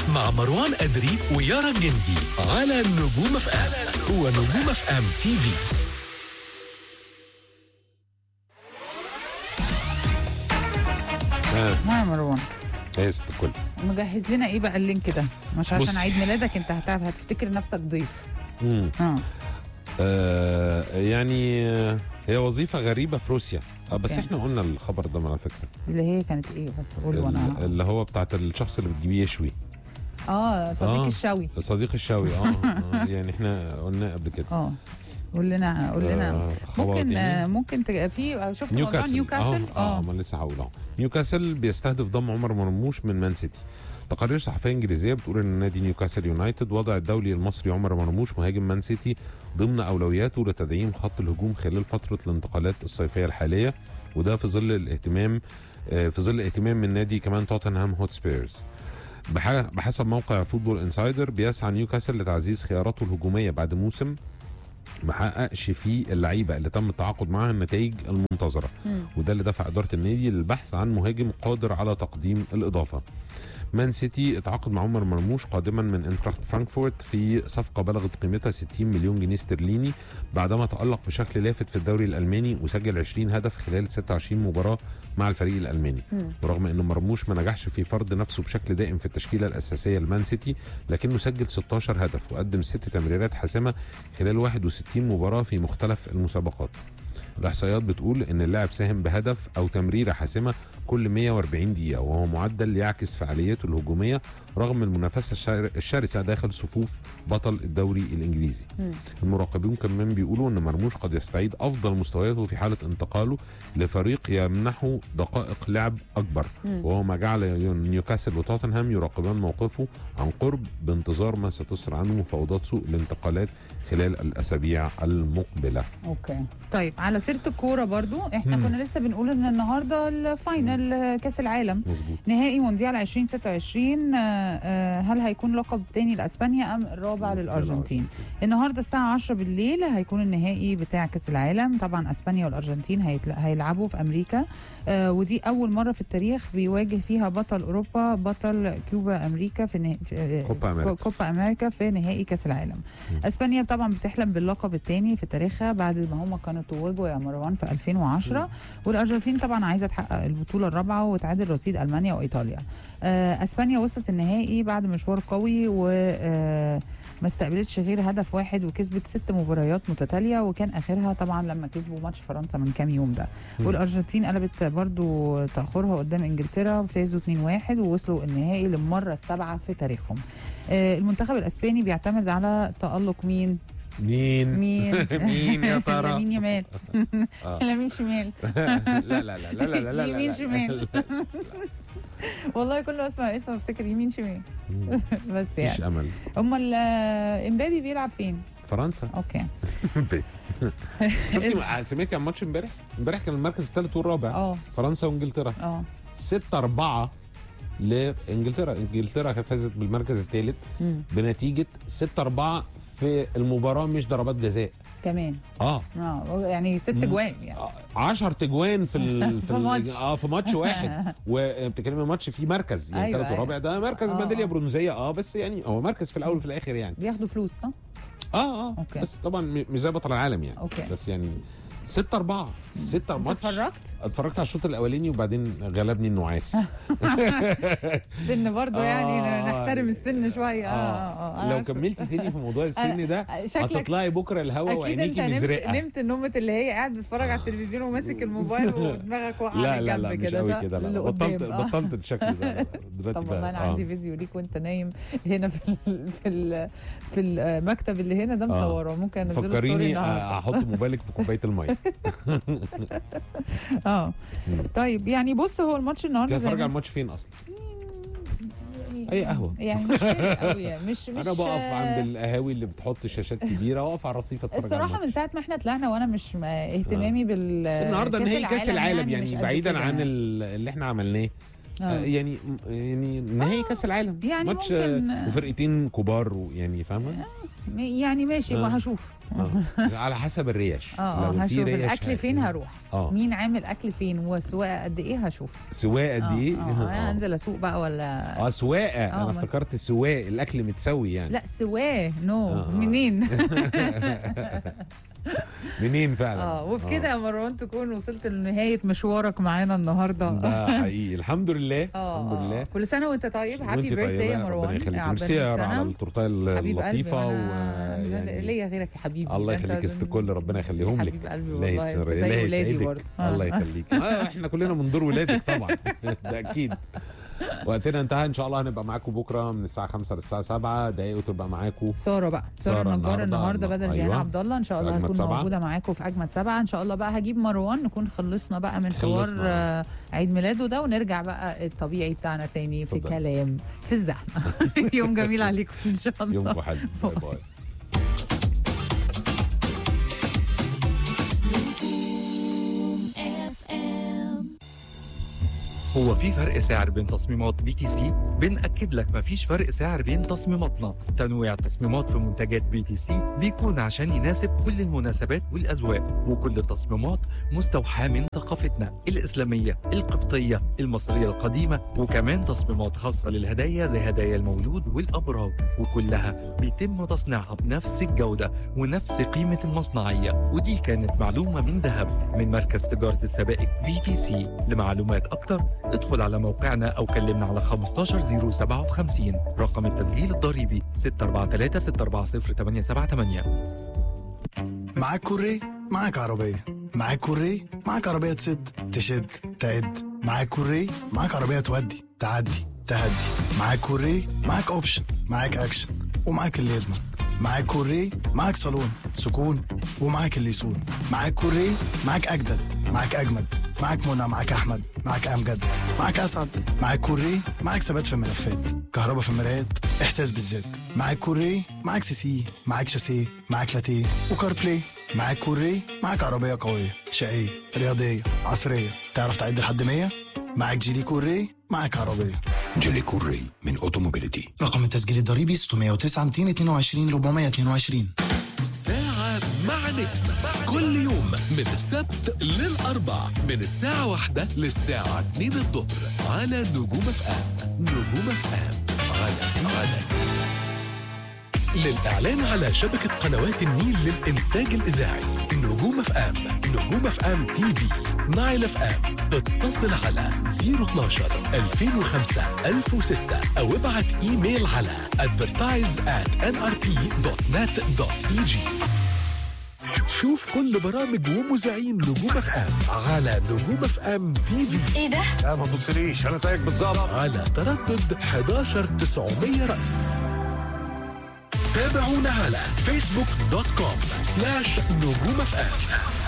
مع مروان أدري ويارا الجندي على نجوم اف ام هو نجوم اف ام تي في ها ها يا مروان يا ست الكل مجهز لنا ايه بقى اللينك ده مش عشان بص. عيد ميلادك انت هتعب هتفتكر نفسك ضيف مم. اه آه يعني آه، هي وظيفة غريبة في روسيا آه بس أوكي. احنا قلنا الخبر ده على فكرة اللي هي كانت ايه بس قول وانا ال- اللي هو بتاعت الشخص اللي بتجيبيه يشوي اه صديق آه. الشوي صديق الشاوي اه, آه يعني احنا قلنا قبل كده اه قول لنا قول لنا آه، خبر ممكن تاني. آه ممكن تج... في شفت موضوع نيوكاسل نيوكاسل اه, آه ما لسه هقول اهو نيوكاسل بيستهدف ضم عمر مرموش من مان سيتي تقارير صحفيه انجليزيه بتقول ان نادي نيوكاسل يونايتد وضع الدولي المصري عمر مرموش مهاجم مان سيتي ضمن اولوياته لتدعيم خط الهجوم خلال فتره الانتقالات الصيفيه الحاليه وده في ظل الاهتمام آه، في ظل اهتمام من نادي كمان توتنهام هوتسبيرز بح- بحسب موقع فوتبول انسايدر بيسعى نيوكاسل لتعزيز خياراته الهجوميه بعد موسم ما حققش فيه اللعيبه اللي تم التعاقد معاها النتائج المنتظره مم. وده اللي دفع اداره النادي للبحث عن مهاجم قادر على تقديم الاضافه مان سيتي اتعاقد مع عمر مرموش قادما من انتراخت فرانكفورت في صفقه بلغت قيمتها 60 مليون جنيه استرليني بعدما تالق بشكل لافت في الدوري الالماني وسجل 20 هدف خلال 26 مباراه مع الفريق الالماني مم. ورغم ان مرموش ما نجحش في فرض نفسه بشكل دائم في التشكيله الاساسيه لمان سيتي لكنه سجل 16 هدف وقدم ست تمريرات حاسمه خلال 61 مباراه في مختلف المسابقات الاحصائيات بتقول ان اللاعب ساهم بهدف او تمريره حاسمه كل 140 دقيقه وهو معدل يعكس فعاليته الهجوميه رغم المنافسه الشر- الشرسه داخل صفوف بطل الدوري الانجليزي مم. المراقبون كمان بيقولوا ان مرموش قد يستعيد افضل مستوياته في حاله انتقاله لفريق يمنحه دقائق لعب اكبر مم. وهو ما جعل نيوكاسل وتوتنهام يراقبان موقفه عن قرب بانتظار ما ستسر عنه مفاوضات سوق الانتقالات خلال الاسابيع المقبله اوكي طيب على سيره الكوره برضو احنا مم. كنا لسه بنقول ان النهارده الفاينل آه، كاس العالم مظبوط نهائي مونديال 2026 آه، آه، هل هيكون لقب تاني لاسبانيا ام الرابع للارجنتين النهارده الساعه 10 بالليل هيكون النهائي بتاع كاس العالم طبعا اسبانيا والارجنتين هيتل- هيلعبوا في امريكا آه، ودي اول مره في التاريخ بيواجه فيها بطل اوروبا بطل كوبا امريكا في, نه... في آه، كوبا أمريكا. كوبا امريكا في نهائي كاس العالم اسبانيا طبعا بتحلم باللقب الثاني في تاريخها بعد ما هم كانوا توجوا يا مروان في 2010 والارجنتين طبعا عايزه تحقق البطوله الرابعه وتعادل رصيد المانيا وايطاليا آه، اسبانيا وصلت النهائي بعد مشوار قوي و آه، ما استقبلتش غير هدف واحد وكسبت ست مباريات متتاليه وكان اخرها طبعا لما كسبوا ماتش فرنسا من كام يوم ده مم. والارجنتين قلبت برضو تاخرها قدام انجلترا فازوا 2-1 ووصلوا النهائي للمره السابعه في تاريخهم آه، المنتخب الاسباني بيعتمد على تالق مين مين مين مين يا ترى؟ لامين يمال آه. لامين شمال لا لا لا لا لا لا لا يمين لا. شمال. والله كل ما اسمع اسمه افتكر يمين شمال بس مفيش يعني امل امال آه، امبابي بيلعب فين فرنسا اوكي شفتي سمعتي عن ماتش امبارح؟ امبارح كان المركز الثالث والرابع اه فرنسا وانجلترا اه 6 4 لانجلترا انجلترا فازت بالمركز الثالث مم. بنتيجه 6 4 في المباراه مش ضربات جزاء كمان اه اه يعني ست مم. جوان يعني 10 تجوان في ال... في ماتش. اه في ماتش واحد وبتتكلمي ماتش فيه مركز يعني أيوة، ثالث أيوة. ورابع ده مركز آه، ميداليه آه. برونزيه اه بس يعني هو مركز في الاول وفي الاخر يعني بياخدوا فلوس صح؟ اه اه أوكي. بس طبعا م- مش زي بطل العالم يعني أوكي. بس يعني 6 4 6 انت ماتش اتفرجت؟ اتفرجت على الشوط الاولاني وبعدين غلبني النعاس السن برضه يعني آه. نحترم السن شويه اه آه. اه اه لو عارفة. كملتي تاني في موضوع السن ده شكلك هتطلعي بكره الهوا اكيد انت وعينيكي نمت مزرقه نمت نومه اللي هي قاعد بتتفرج على التلفزيون وماسك الموباil ودماغك واقعه لا على لا الجنب لا مش كده قوي صح؟ كده لا لقدام. بطلت آه. بطلت الشكل ده لا، دلوقتي طب والله انا بقى آه. عندي فيديو ليك وانت نايم هنا في ال في ال في المكتب اللي هنا ده مصوره ممكن انزله ستوري فكريني النهارده آه، احط موبايلك في كوبايه الميه اه طيب يعني بص هو الماتش انت النهارده زي هتتفرج ما- على الماتش فين اصلا؟ يعني- أي قهوة. يعني مش كده قوي يعني مش مش انا بقف عند القهاوي اللي بتحط شاشات كبيره واقف على الرصيف اتفرج على الصراحه الماتش من ساعه ما احنا طلعنا وانا مش م- اهتمامي بال بس النهارده نهائي كاس العالم يعني, مش قد بعيدا كده عن يعني. ال- اللي احنا عملناه آه. آه. يعني يعني نهائي كاس العالم يعني ماتش ممكن- آه، وفرقتين كبار يعني فاهمه يعني ماشي آه. وهشوف آه. على حسب الريش اه لو اه في هشوف ريش الاكل فين هت- هروح اه مين عامل اكل فين وسواقه قد ايه هشوف سواء قد ايه اه آه، هنزل اسوق بقى ولا اه سواقه آه، انا ما- افتكرت سواق الاكل متسوي يعني لا سواه نو آه، آه. منين منين فعلا اه وبكده يا مروان تكون وصلت لنهايه مشوارك معانا النهارده ده حقيقي الحمد لله اه الحمد آه. لله كل سنه وانت طيب هابي وانتي بيرث طيبة، يا ربنا مروان يخليك عقبال ميرسي يا 100 رب على سنة. التورتايه حبيب قلبي اللطيفه و وأنا- يعني ليا غيرك يا حبيبي الله ده أنت يخليك استكل ربنا يخليهم لك حبيب قلبي الله والله يتسر- أنت الله زي ولادي يسعدك. برضه آه. الله يخليك آه احنا كلنا من دور ولادك طبعا ده اكيد وقتنا انتهى ان شاء الله هنبقى معاكم بكره من الساعه 5 للساعه 7 دقايق وتبقى معاكم ساره بقى سارة ساره النجار النهاردة. النهارده بدل جيهان أيوة. عبد الله ان شاء في الله أجمد هتكون سبعة. موجوده معاكم في اجمد سبعه ان شاء الله بقى هجيب مروان نكون خلصنا بقى من حوار خلصنا. آه، عيد ميلاده ده ونرجع بقى الطبيعي بتاعنا تاني في اتفضل. كلام في الزحمه يوم جميل عليكم ان شاء الله يومكم حلو باي باي هو في فرق سعر بين تصميمات بي تي سي؟ بنأكد لك مفيش فرق سعر بين تصميماتنا، تنويع التصميمات في منتجات بي تي سي بيكون عشان يناسب كل المناسبات والأذواق، وكل التصميمات مستوحاة من ثقافتنا الإسلامية، القبطية، المصرية القديمة، وكمان تصميمات خاصة للهدايا زي هدايا المولود والأبراج، وكلها بيتم تصنيعها بنفس الجودة ونفس قيمة المصنعية، ودي كانت معلومة من ذهب من مركز تجارة السبائك بي تي سي، لمعلومات أكتر ادخل على موقعنا أو كلمنا على 15057 رقم التسجيل الضريبي 643 640 878 معاك كوري معاك عربية معاك كوري معاك عربية تسد تشد تعد معاك كوري معاك عربية تودي تعدي تهدي معاك كوري معاك اوبشن معاك اكشن ومعاك اللي يضمن معاك كوري معاك صالون سكون ومعاك اللي يصون معاك كوري معاك اجدد معاك اجمد معاك منى معاك احمد معاك امجد معاك اسعد معاك كوري معاك ثبات في الملفات كهرباء في المرايات احساس بالذات معاك كوري معاك سي سي معاك شاسيه معاك لاتيه وكار بلاي معاك كوري معاك عربيه قويه شقيه رياضيه عصريه تعرف تعد لحد 100 معاك جيلي كوري معاك عربيه جيلي كوري من اوتوموبيليتي رقم التسجيل الضريبي 609 222 422 ساعة مع نجم كل يوم من السبت للأربع من الساعة واحدة للساعة 2 الظهر على نجوم اف ام نجوم اف ام على على للإعلان على شبكة قنوات النيل للإنتاج الإذاعي نجوم اف ام نجوم اف ام تي في نايل اف ام اتصل على 012 2005 1006 أو ابعت إيميل على advertise at nrp.net.eg شوف كل برامج ومذيعين نجوم اف ام على نجوم اف ام تي في ايه ده؟ لا ما تبصليش انا زيك بالظبط على تردد 11900 رأس تابعونا على فيسبوك دوت كوم سلاش نجوم اف ام